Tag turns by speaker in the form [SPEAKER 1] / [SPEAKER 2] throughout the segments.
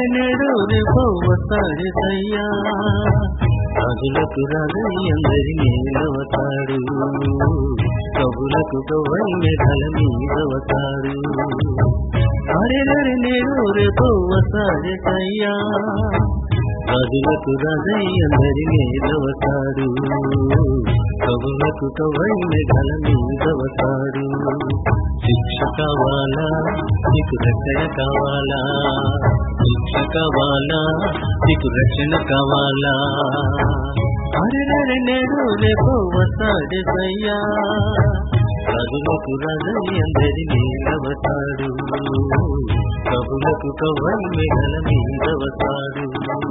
[SPEAKER 1] నేడు రేపో వస్తాడు సయ్యా రాజులకు రాజై అందరినీ నిలవతాడు కబులకు కవై మెడల మీదవతాడు అరే నేడు రేపో వస్తాడు సయ్యా రాజులకు రాజై అందరినీ నిలవతాడు కవులకు కవై మెడల మీదవతాడు శిక్ష కావాలా నీకు రక్షణ కావాలా శిక్ష కావాలా నీకు రక్షణ కావాలా అరే నేడు రేపో వస్తాడు సయ్యా రాజులకు రాజై అందరినీ నిలవతాడు కవులకు కవై మెడల మీదవతాడు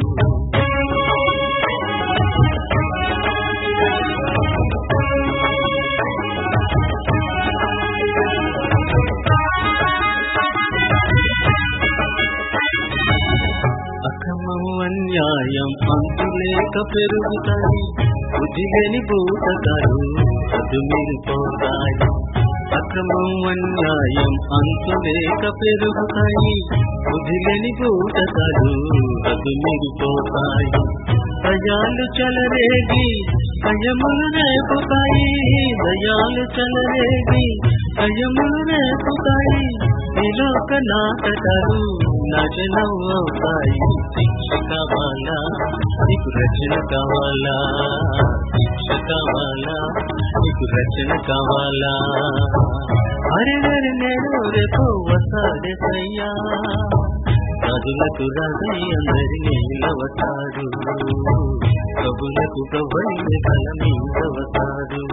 [SPEAKER 1] అక్రమం అన్యాయం అంతులేక పెరుగుతాయి బుద్ధిలేని భూతకాలు అదుమిరిపోతాయి అక్రమం అన్యాయం అంతులేక పెరుగుతాయి బుద్ధిలేని భూతకాలు అదుమిరిపోతాయి దయాలు చలరేగి భయములు రేపుతాయి దయాలు చలరేగి భయములు రేపుతాయి విలోక నాటకాలు నాశనం అవుతాయి శిక్ష కావాలా నీకు రచన కావాలా శిక్ష కావాలా నీకు రచన కావాలా అరే నేను రేపు వస్తాడే సయ్యా రాజులకు రాజై అందరినీ నిలవతాడు కబులకు కబై కల మీదవతాడు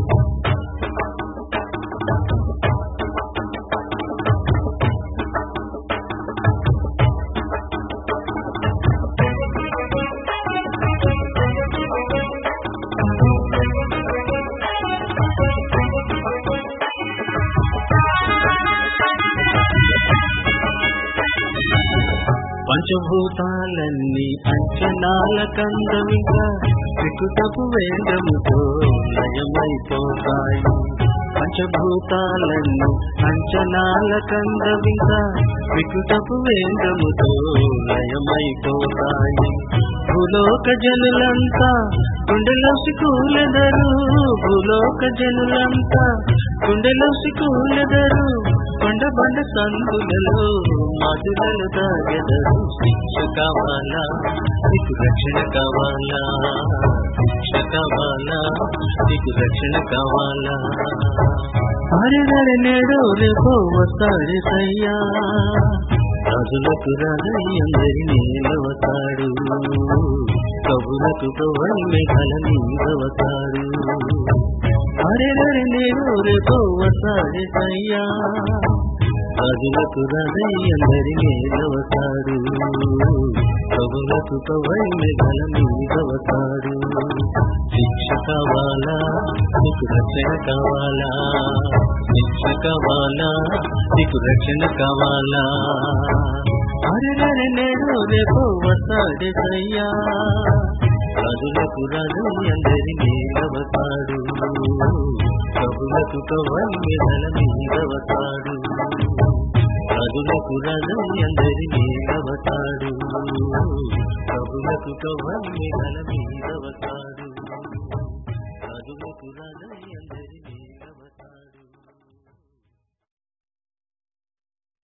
[SPEAKER 1] పంచభూతాలన్నీ అంచనాల కందమిగా వికుటపు వేగముతో లయమైపోతాయి పంచభూతాలన్నీ అంచనాల కందమిగా వికుటపు వేగముతో లయమైపోతాయి భూలోక జనులంతా గుండెలో సికూలెదరు భూలోక జనులంతా గుండెలో సికూలెదరు కొండ బండ సందులలో మధురలు తాగెదరు శిక్ష కావాలా నీకు రక్షణ కావాలా శిక్ష కావాలా నీకు రక్షణ కావాలా అరే నేడు రేపో వస్తాడు సయ్యా రాజులకు రాజై అందరినీ నిలవతాడు కబులకు కవై మెఘల మీదవతాడు అరే నేను రేపో వస్తాడు సయ్యా రాజులకు రాజై అందరినీ నిలవతాడు కబులకు కవై మెఘల మీదవతాడు శిక్ష కావాలా నీకు రక్షణ కావాలా శిక్ష కావాలా నీకు రక్షణ కావాలా అరే నేను రేపు వస్తాడు సయ్యా రాజులకు రాజు అందరినీ నిలవతాడు కబులకు కవై మెడల మీదవతాడు రాజులకు రాజు అందరినీ నిలవతాడు కబులకు కవై మెడల మీదవతాడు